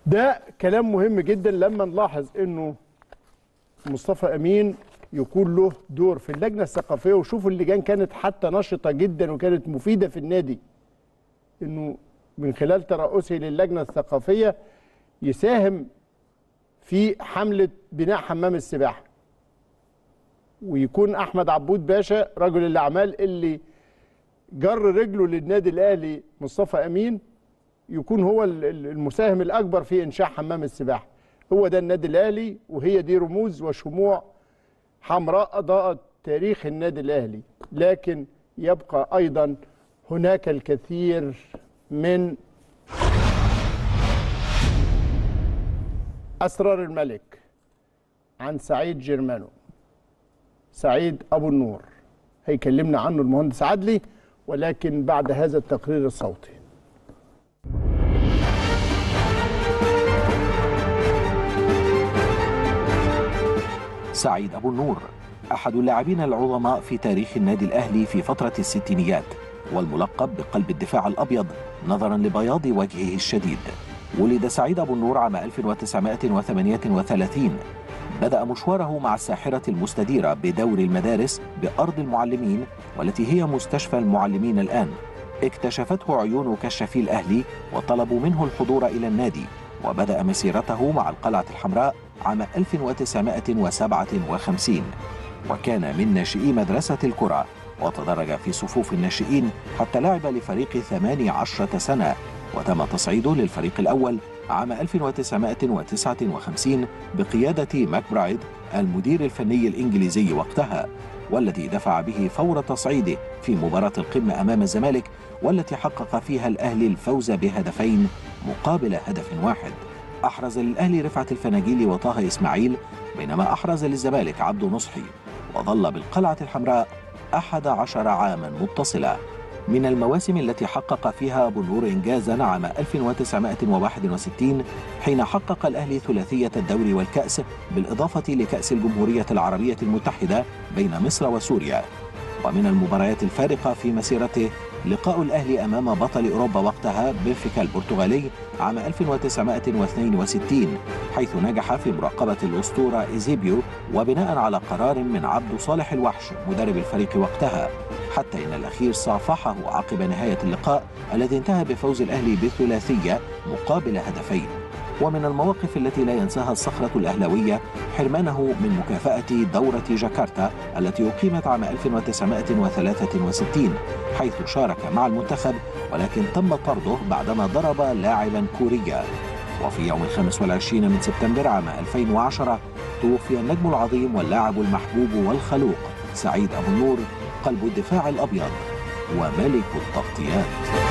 ده كلام مهم جدا لما نلاحظ انه مصطفى امين يكون له دور في اللجنه الثقافيه وشوفوا اللجان كانت حتى نشطه جدا وكانت مفيده في النادي انه من خلال ترأسه للجنه الثقافيه يساهم في حمله بناء حمام السباحه ويكون احمد عبود باشا رجل الاعمال اللي جر رجله للنادي الاهلي مصطفى امين يكون هو ال- ال- المساهم الاكبر في انشاء حمام السباحه هو ده النادي الاهلي وهي دي رموز وشموع حمراء اضاءت تاريخ النادي الاهلي لكن يبقى ايضا هناك الكثير من اسرار الملك عن سعيد جيرمانو سعيد ابو النور هيكلمنا عنه المهندس عدلي ولكن بعد هذا التقرير الصوتي سعيد أبو النور أحد اللاعبين العظماء في تاريخ النادي الأهلي في فترة الستينيات والملقب بقلب الدفاع الأبيض نظرا لبياض وجهه الشديد ولد سعيد أبو النور عام 1938 بدأ مشواره مع الساحرة المستديرة بدور المدارس بأرض المعلمين والتي هي مستشفى المعلمين الآن اكتشفته عيون كشافي الأهلي وطلبوا منه الحضور إلى النادي وبدأ مسيرته مع القلعة الحمراء عام 1957 وكان من ناشئي مدرسة الكرة وتدرج في صفوف الناشئين حتى لعب لفريق 18 سنة وتم تصعيده للفريق الأول عام 1959 بقيادة ماكبرايد المدير الفني الإنجليزي وقتها والذي دفع به فور تصعيده في مباراة القمة أمام الزمالك والتي حقق فيها الأهلي الفوز بهدفين مقابل هدف واحد أحرز للأهلي رفعت الفناجيل وطه إسماعيل بينما أحرز للزمالك عبد نصحي وظل بالقلعة الحمراء أحد عشر عاما متصلة من المواسم التي حقق فيها أبو النور إنجازا عام 1961 حين حقق الأهلي ثلاثية الدوري والكأس بالإضافة لكأس الجمهورية العربية المتحدة بين مصر وسوريا ومن المباريات الفارقة في مسيرته لقاء الأهلي أمام بطل أوروبا وقتها بنفيكا البرتغالي عام 1962 حيث نجح في مراقبة الأسطورة إيزيبيو وبناء على قرار من عبد صالح الوحش مدرب الفريق وقتها حتى إن الأخير صافحه عقب نهاية اللقاء الذي انتهى بفوز الأهلي بثلاثية مقابل هدفين ومن المواقف التي لا ينساها الصخرة الأهلوية حرمانه من مكافأة دورة جاكرتا التي أقيمت عام 1963 حيث شارك مع المنتخب ولكن تم طرده بعدما ضرب لاعبا كوريا وفي يوم الخامس والعشرين من سبتمبر عام 2010 توفي النجم العظيم واللاعب المحبوب والخلوق سعيد أبو النور قلب الدفاع الأبيض وملك التغطيات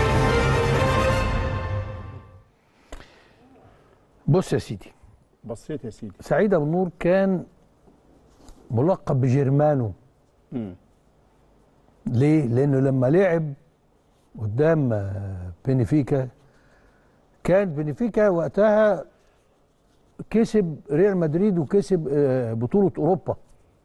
بص يا سيدي بصيت يا سيدي سعيد ابو النور كان ملقب بجيرمانو مم. ليه؟ لانه لما لعب قدام آه، بنفيكا كان بنفيكا وقتها كسب ريال مدريد وكسب آه، بطولة أوروبا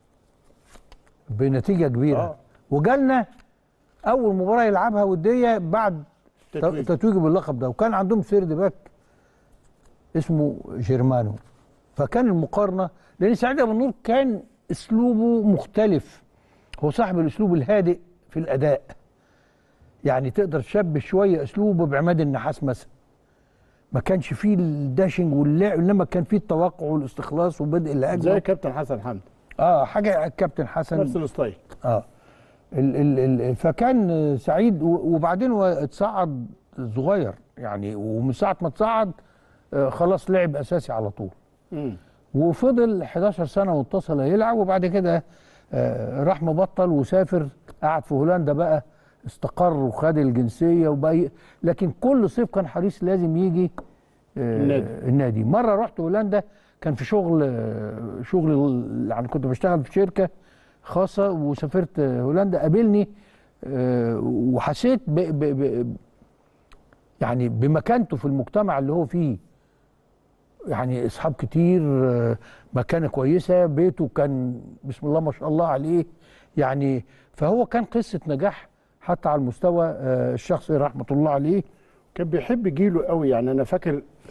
بنتيجة كبيرة آه. وجالنا أول مباراة يلعبها ودية بعد تتويج. تتويجه باللقب ده وكان عندهم سيرد باك اسمه جيرمانو فكان المقارنة لأن سعيد أبو النور كان أسلوبه مختلف هو صاحب الأسلوب الهادئ في الأداء يعني تقدر تشبه شوية أسلوبه بعماد النحاس مثلا ما كانش فيه الداشنج واللعب انما كان فيه التوقع والاستخلاص وبدء اللعب زي كابتن حسن حمدي اه حاجه الكابتن حسن نفس الستايل اه ال ال ال فكان سعيد و- وبعدين هو اتصعد صغير يعني ومن ساعه ما اتصعد آه خلاص لعب اساسي على طول مم. وفضل 11 سنه متصله يلعب وبعد كده آه راح مبطل وسافر قعد في هولندا بقى استقر وخد الجنسيه وبقى ي- لكن كل صيف كان حريص لازم يجي آه النادي. النادي مره رحت هولندا كان في شغل آه شغل يعني كنت بشتغل في شركه خاصه وسافرت آه، هولندا قابلني آه وحسيت ب ب ب يعني بمكانته في المجتمع اللي هو فيه يعني اصحاب كتير آه، مكانه كويسه بيته كان بسم الله ما شاء الله عليه يعني فهو كان قصه نجاح حتى على المستوى آه، الشخصي رحمه الله عليه كان بيحب جيله قوي يعني انا فاكر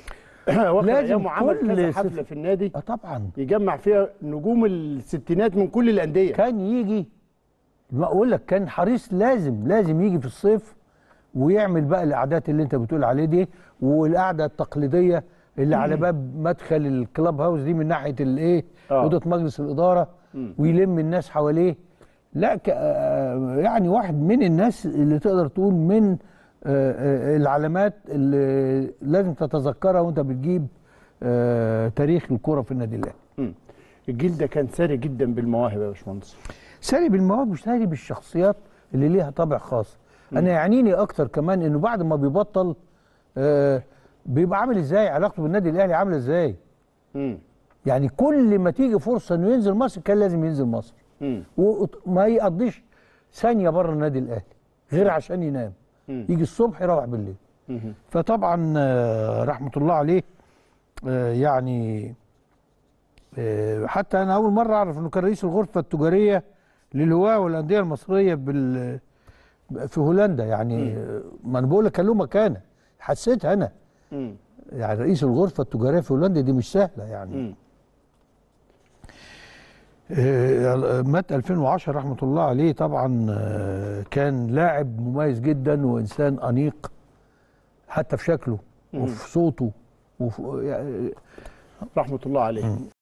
واخد لازم ايامه عمل كل كذا ست- حفله في النادي اه طبعا يجمع فيها نجوم الستينات من كل الانديه كان يجي ما اقول لك كان حريص لازم لازم يجي في الصيف ويعمل بقى القعدات اللي انت بتقول عليه دي والقعده التقليديه اللي على باب مدخل الكلاب هاوس دي من ناحيه الايه آه. اوضه مجلس الاداره ويلم الناس حواليه لا ك... آه، يعني واحد من الناس اللي تقدر تقول من آه، آه، العلامات اللي لازم تتذكرها وانت بتجيب آه، تاريخ الكوره في النادي الاهلي مم. الجيل ده كان ثري جدا بالمواهب يا باشمهندس ساري بالمواهب مش ساري بالشخصيات اللي ليها طابع خاص انا يعنيني اكتر كمان انه بعد ما بيبطل آه بيبقى عامل ازاي علاقته بالنادي الاهلي عامله ازاي مم. يعني كل ما تيجي فرصه انه ينزل مصر كان لازم ينزل مصر مم. وما يقضيش ثانيه بره النادي الاهلي غير عشان ينام مم. يجي الصبح يروح بالليل مم. فطبعا آه، رحمه الله عليه آه، يعني آه، حتى انا اول مره اعرف انه كان رئيس الغرفه التجاريه للهواه والانديه المصريه بال في هولندا يعني آه، ما انا بقول لك كان له مكانه حسيتها انا مم. يعني رئيس الغرفه التجاريه في هولندا دي مش سهله يعني مم. آه، مات 2010 رحمه الله عليه طبعا آه، كان لاعب مميز جدا وانسان انيق حتى في شكله وفي صوته وفي يعني رحمه الله عليه